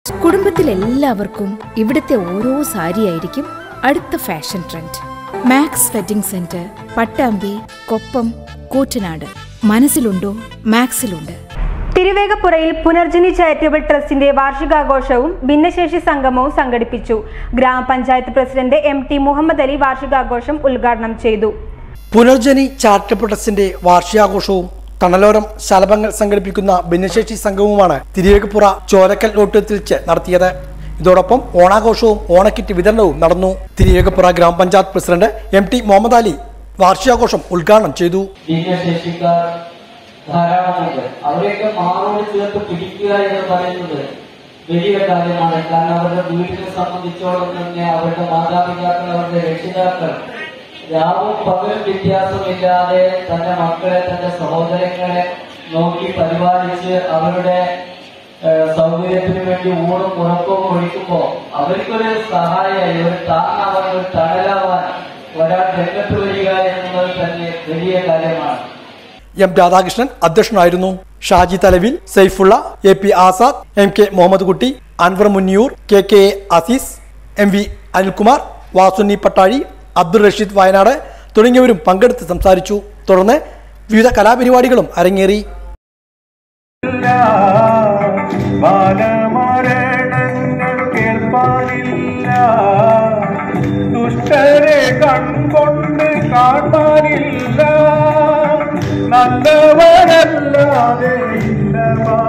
കുടുംബത്തിലെല്ലാവർക്കും ഇവിടുത്തെ ഓരോ സാരിയായിരിക്കും അടുത്ത fashion trend Max wedding centre Pattambi Koppam Koottanad മനസ്സിലുണ്ടോ മാക്സിലുണ്ട് തിരുവേഗപ്പുറയിൽ പുനർജനി ചാരിറ്റബിൾ ട്രസ്റ്റിന്റെ വാർഷികാഘോഷവും ഭിന്നശേഷി സംഗമവും സംഘടിപ്പിച്ചു ഗ്രാമപഞ്ചായത്ത് president M T Muhammad Ali വാർഷികാഘോഷം ഉദ്ഘാടനം ചെയ്തു പുനർജനി ചാരിറ്റബിൾ ട്രസ്റ്റിന്റെ വാർഷികാഘോഷവും തണലോരം ശലഭങ്ങൾ സംഘടിപ്പിക്കുന്ന ഭിന്നശേഷി സംഘവുമാണ് തിരുവേഗപ്പുറ ചോരക്കൽ ലോട്ടത്തിൽ വെച്ച് നടത്തിയത് ഇതോടൊപ്പം ഓണാഘോഷവും ഓണക്കിറ്റ് വിതരണവും നടന്നു തിരുവേഗപ്പുറ ഗ്രാമപഞ്ചായത്ത് president M T Muhammad Ali വാർഷികാഘോഷം ഉദ്ഘാടനം ചെയ്തു ഭിന്നശേഷിക്കാർ ധാരാളമുണ്ട് അവരെയൊക്കെ മാറോട് ചേർത്ത് പിടിക്കുക എന്ന് പറയുന്നത് വലിയ കാര്യമാണ് കാരണം അവരുടെ വീടിനെ സംബന്ധിച്ചോളം തന്നെ അവരുടെ മാതാപിതാക്കൾ അവരുടെ രക്ഷിതാക്കൾ രാവും പകലും വ്യത്യാസമില്ലാതെ തന്റെ മക്കളെ തന്റെ സഹോദരങ്ങളെ നോക്കി പരിപാലിച്ച് അവരുടെ ഏഹ്, സൗകര്യത്തിന് വേണ്ടി ഊണും ഉറക്കവും ഒഴിക്കുമ്പോ അവർക്കൊരു സഹായമായി ഒരു താങ്ങാവാൻ ഒരു തണലാവാൻ ഒരാൾ രംഗത്ത് വരിക എന്നുള്ളത് തന്നെ വലിയ കാര്യമാണ് എം രാധാകൃഷ്ണൻ അധ്യക്ഷനായിരുന്നു Shaji Thalavil Saifulla A P Azad M K Muhammad Kutty Anwar Munniyur K K A Azeez M V Anilkumar Vasuni Pattazhi Abdul Rasheed Wayanad തുടങ്ങിയവരും പങ്കെടുത്ത് സംസാരിച്ചു തുടർന്ന് വിവിധ കലാപരിപാടികളും അരങ്ങേറി ബാലമരണങ്ങൾ കേൾപ്പാനില്ല ദുഷ്ടരെ കൺകൊണ്ട് കാണാനില്ല നല്ലവരല്ലാതെ ഇല്ല